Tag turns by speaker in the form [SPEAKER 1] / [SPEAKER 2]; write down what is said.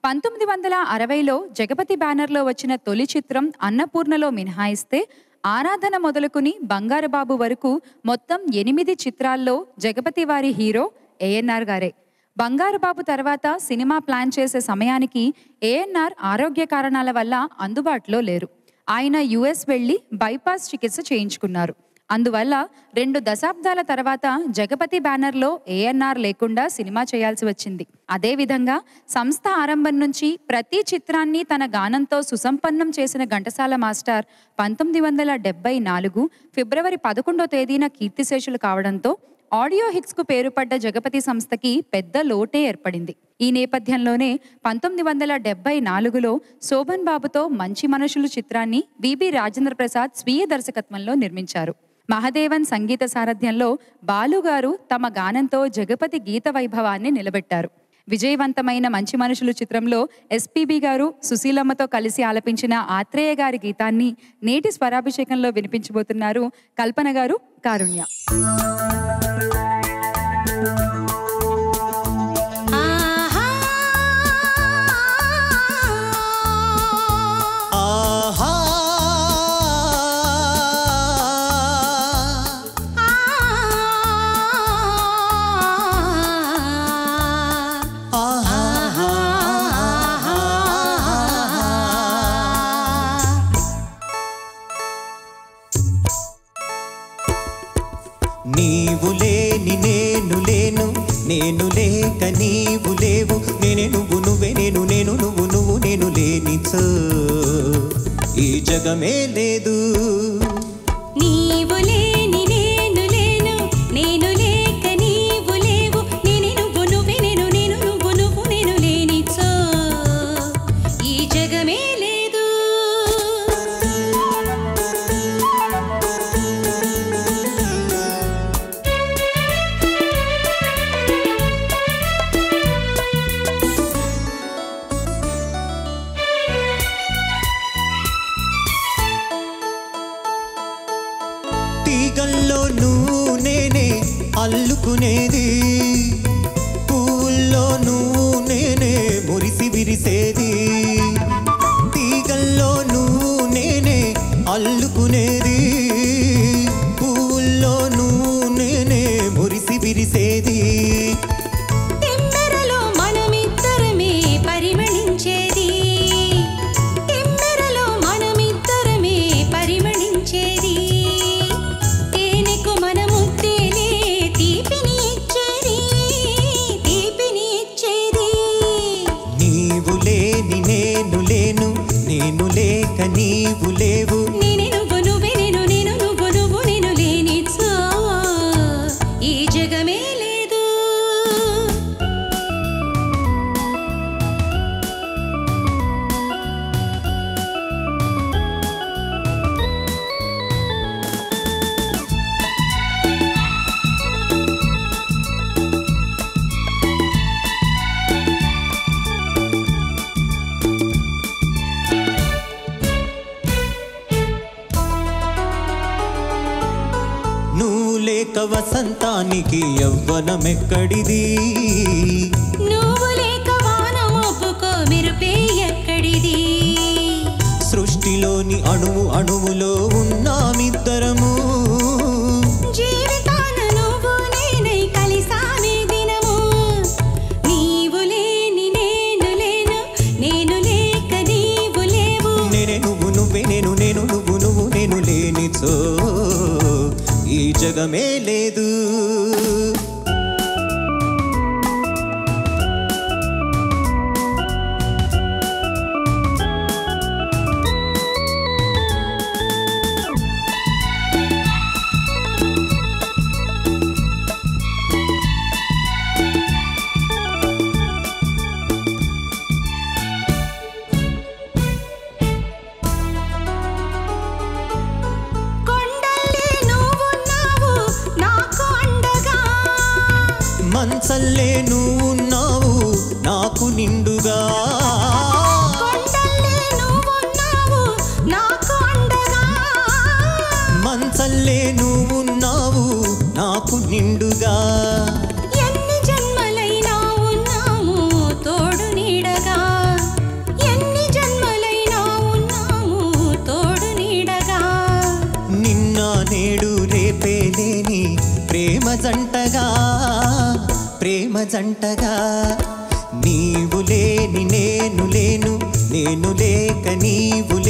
[SPEAKER 1] పంతొమ్మిది వందల అరవైలో జగపతి బ్యానర్లో వచ్చిన తొలి చిత్రం అన్నపూర్ణలో మినహాయిస్తే ఆరాధన మొదలుకుని బంగారుబాబు వరకు మొత్తం ఎనిమిది చిత్రాల్లో జగపతి వారి హీరో ఏఎన్ఆర్ గారే బంగారుబాబు తర్వాత సినిమా ప్లాన్ చేసే సమయానికి ఏఎన్ఆర్ ఆరోగ్య కారణాల వల్ల అందుబాటులో లేరు ఆయన యుఎస్ వెళ్లి బైపాస్ చికిత్స చేయించుకున్నారు అందువల్ల రెండు దశాబ్దాల తర్వాత జగపతి బ్యానర్లో ఏఎన్ఆర్ లేకుండా సినిమా చేయాల్సి వచ్చింది అదేవిధంగా సంస్థ ఆరంభం నుంచి ప్రతి చిత్రాన్ని తన గానంతో సుసంపన్నం చేసిన ఘంటసాల మాస్టర్ పంతొమ్మిది వందల డెబ్బై నాలుగు ఫిబ్రవరి పదకొండో తేదీన కీర్తిశేషులు కావడంతో ఆడియో హిట్స్కు పేరుపడ్డ జగపతి సంస్థకి పెద్ద లోటే ఏర్పడింది ఈ నేపథ్యంలోనే పంతొమ్మిది వందల డెబ్బై నాలుగులో శోభన్ బాబుతో మంచి మనుషులు చిత్రాన్ని విబి రాజేంద్ర ప్రసాద్ స్వీయ దర్శకత్వంలో నిర్మించారు మహదేవన్ సంగీత సారథ్యంలో బాలుగారు తమ గానంతో జగపతి గీత వైభవాన్ని నిలబెట్టారు విజయవంతమైన మంచి మనుషులు చిత్రంలో ఎస్పీబి గారు సుశీలమ్మతో కలిసి ఆలపించిన ఆత్రేయ గారి గీతాన్ని నేటి స్వరాభిషేకంలో వినిపించబోతున్నారు కల్పన గారు కారుణ్య
[SPEAKER 2] ఆహా ఆహా నీవు లేని నేను లేను నేను లేక నీవు లేవు నేనే నువ్వు నువ్వే నేను నేను నువ్వు నువ్వు నేను లేనిచో ఈ జగమే లేదు
[SPEAKER 3] నీవు లేని నేను లేను నేను లేక నీవు లేవు నేనే నువ్వు నువ్వే నేను నేను నువ్వు నువ్వు నేను లేనిచో ఈ జగమే లేదు
[SPEAKER 2] తీగల్లో నువ్వు నేనే అల్లుకునేది పువ్వుల్లో నువ్వు నేనే మురిసి విరిసేది తీగల్లో నువ్వు నేనే అల్లుకునేది పువ్వుల్లో నువ్వు నేనే మురిసి విరిసేది
[SPEAKER 3] తెమ్మెరలో మనమిద్దరమే పరిమళించేది తెమ్మెరలో మనమిద్దరమే పరిమళించేది తేనెకు మనముద్దేలే తీపిని ఇచ్చేది తీపిని ఇచ్చేది
[SPEAKER 2] నీవు లేని నేను లేను నేను లేక నీవు లేవు
[SPEAKER 3] నేనే నువ్వు నువ్వే నేను నేను నువ్వు నువ్వు నేను లేనిచో ఈ జగమే లేదు
[SPEAKER 2] నువ్వు లేక వసంతానికి యవ్వనమెక్కడిది
[SPEAKER 3] నువ్వు లేక వాన మోపుకో మెరుపే ఎక్కడిది
[SPEAKER 2] సృష్టిలోని అణువు అణువులో ఉన్నామిద్దరము
[SPEAKER 3] జీవితాన నువ్వు నేనై కలిసామే దినము నీవు లేని నేను లేను నేను లేక నీవు లేవు
[SPEAKER 2] నేనే నువ్వు నువ్వే నేను నేను నువ్వు నువ్వు నేను లేనిచో ఈ జగమే లేదు
[SPEAKER 3] కొండల్లే నువ్వున్నావు నాకు అండగా
[SPEAKER 2] మంచల్లే నువ్వున్నావు నాకు నిండుగా
[SPEAKER 3] కొండల్లే నువ్వున్నావు నాకు అండగా
[SPEAKER 2] మంచల్లే నువ్వున్నావు నాకు నిండుగా
[SPEAKER 3] ఎన్ని జన్మలైనా ఉన్నాము తోడు నీడగా
[SPEAKER 2] జంటగా నీవు లేని నేను లేను నేను లేక నీవు